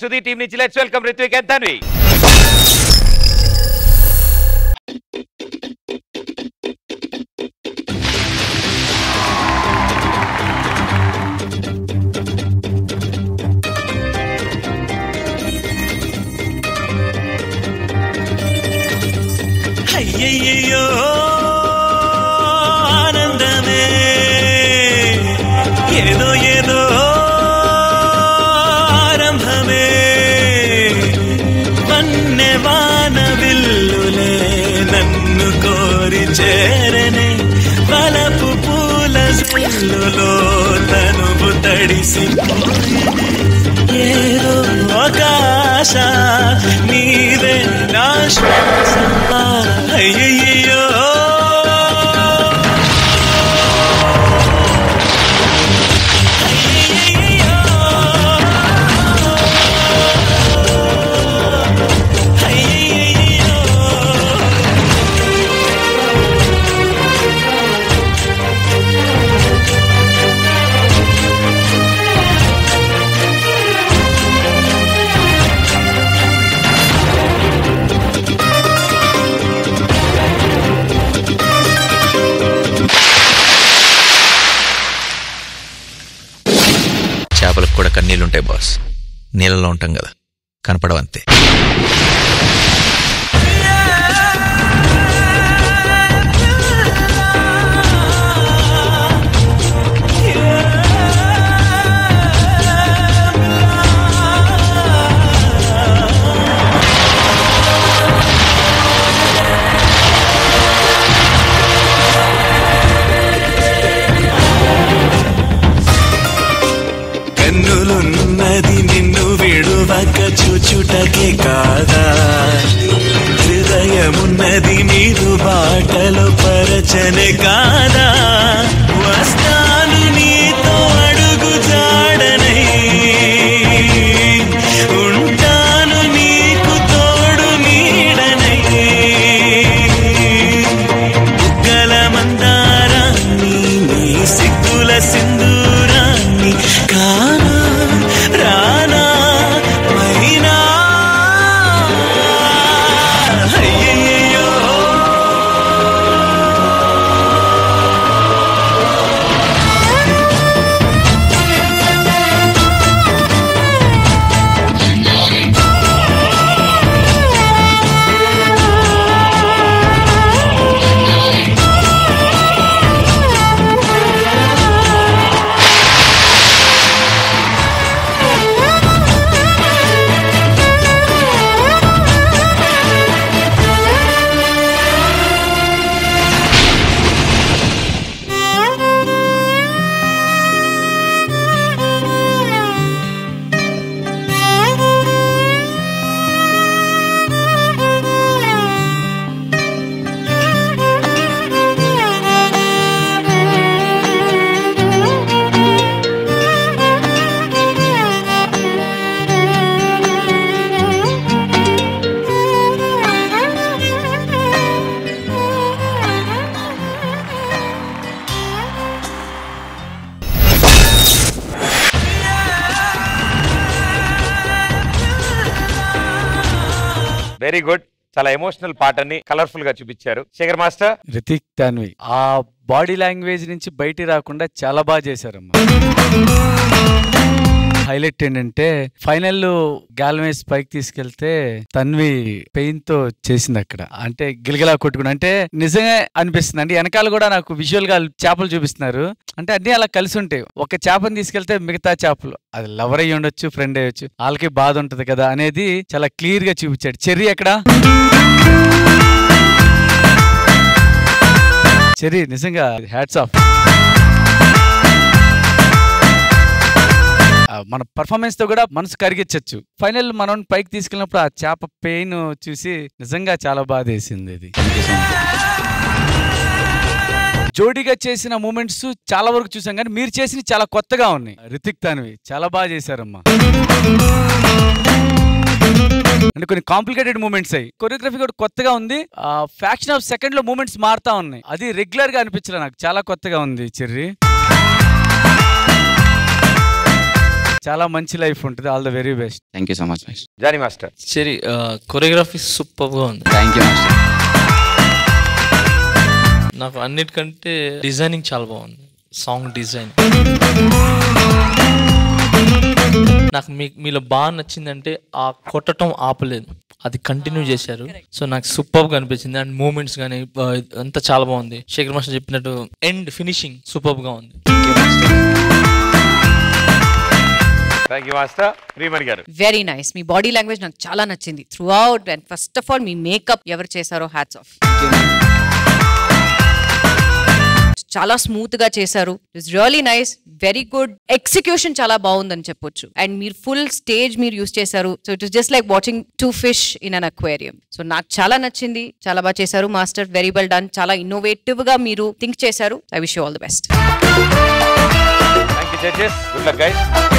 Sudhi team నుంచి let's welcome Ritvik and Tanvi అయ్యయ్యో ఆనందమే ఏదో ఏదో ఆరంభమే వన్నెవాన విల్లులే నన్ను కోరి చేరనే వలపు పూల జల్లులో తనువు తడిసి ఏదో ఒక ఆశ నీవే నా శ్వాస అయ్యయ్యో చేపలకు కూడా కన్నీళ్ళుంటాయి బాస్ నీళ్ళలో ఉంటాం కదా కనపడవంతే కన్నులున్నది నిన్ను విడువక చూచుటకే కాదా హృదయమున్నది మీరు బాటలో పరచనే కాదా వస్తాను నీతో అడుగు జాడనై ఉంటాను నీకు తోడు నీడనై బుగ్గల మందారాన్ని నీ సిగ్గుల సింధూరాన్ని కానా రానా మైనా అయ్యయ్యో వెరీ గుడ్ చాలా ఎమోషనల్ పాటని కలర్ఫుల్ గా చూపించారు శేఖర్ మాస్టర్ రితిక్ తాన్వి ఆ బాడీ లాంగ్వేజ్ నుంచి బయటికి రాకుండా చాలా బాగా చేశారమ్మా హైలైట్ ఏంటంటే ఫైనల్ గాల్వేస్ పైకి తీసుకెళ్తే తన్వి పెయిన్ తో చేసింది అక్కడ అంటే గిలగిలా కొట్టుకుని అంటే నిజంగా అనిపిస్తుంది అంటే వెనకాల కూడా నాకు విజువల్ గా చేపలు చూపిస్తున్నారు అంటే అన్ని అలా కలిసి ఉంటాయి ఒక చేపని తీసుకెళ్తే మిగతా చేపలు అది లవర్ అయ్యి ఉండొచ్చు ఫ్రెండ్ అయ్యొచ్చు వాళ్ళకి బాధ ఉంటది కదా అనేది చాలా క్లియర్ గా చూపించాడు చెర్రీ ఎక్కడ చెర్రీ నిజంగా హ్యాట్స్ ఆఫ్ మన పర్ఫార్మెన్స్ తో కూడా మనసు కరిగించవచ్చు ఫైనల్ మనం పైకి తీసుకెళ్ళినప్పుడు ఆ చేప పెయిన్ చూసి నిజంగా చాలా బాధ వేసింది ఇది జోడీగా చేసిన మూమెంట్స్ చాలా వరకు చూసాం కానీ మీరు చేసిన చాలా కొత్తగా ఉన్నాయి రితిక్ తానివి చాలా బాగా చేశారమ్మా అంటే కొన్ని కాంప్లికేటెడ్ మూమెంట్స్ అయ్యి కొరియోగ్రఫీ కూడా కొత్తగా ఉంది ఆ ఫ్యాక్షన్ ఆఫ్ సెకండ్ లో మూమెంట్స్ మారుతా ఉన్నాయి అది రెగ్యులర్ గా అనిపించలే నాకు చాలా కొత్తగా ఉంది చెర్రీ చాలా మంచి లైఫ్ ఉంటుంది all the very best thank you so much master Johnny master సరే కొరియోగ్రఫీ సూపర్ గా ఉంది థ్యాంక్ యూ మాస్టర్ నాకు అన్నిటికంటే డిజైనింగ్ చాలా బాగుంది సాంగ్ డిజైన్ నాకు మీ మీలో బాగా నచ్చిందంటే ఆ కొట్టడం ఆపలేదు అది కంటిన్యూ చేశారు సో నాకు సూపర్ గా అనిపించింది అండ్ మూమెంట్స్ కానీ అంతా చాలా బాగుంది శేఖర్ మాస్టర్ చెప్పినట్టు ఎండ్ ఫినిషింగ్ సూపర్ గా ఉంది థ్యాంక్ యూ మాస్టర్ ప్రియమణి గారు వెరీ నైస్ మీ బాడీ లాంగ్వేజ్ నాకు చాలా నచ్చింది through out and first of all మీ మేకప్ ఎవరు చేశారో హ్యాట్స్ ఆఫ్ చాలా స్మూత్ గా చేశారు it's really nice very good execution చాలా బాగుందని చెప్పొచ్చు అండ్ మీరు ఫుల్ స్టేజ్ మీరు యూస్ చేశారు so it is just like watching two fish in an aquarium so నాకు చాలా నచ్చింది చాలా బాగా చేశారు మాస్టర్ వెరీ వెల్ డన్ చాలా ఇన్నోవేటివ్ గా మీరు థింక్ చేశారు I wish you all the best thank you judges good luck guys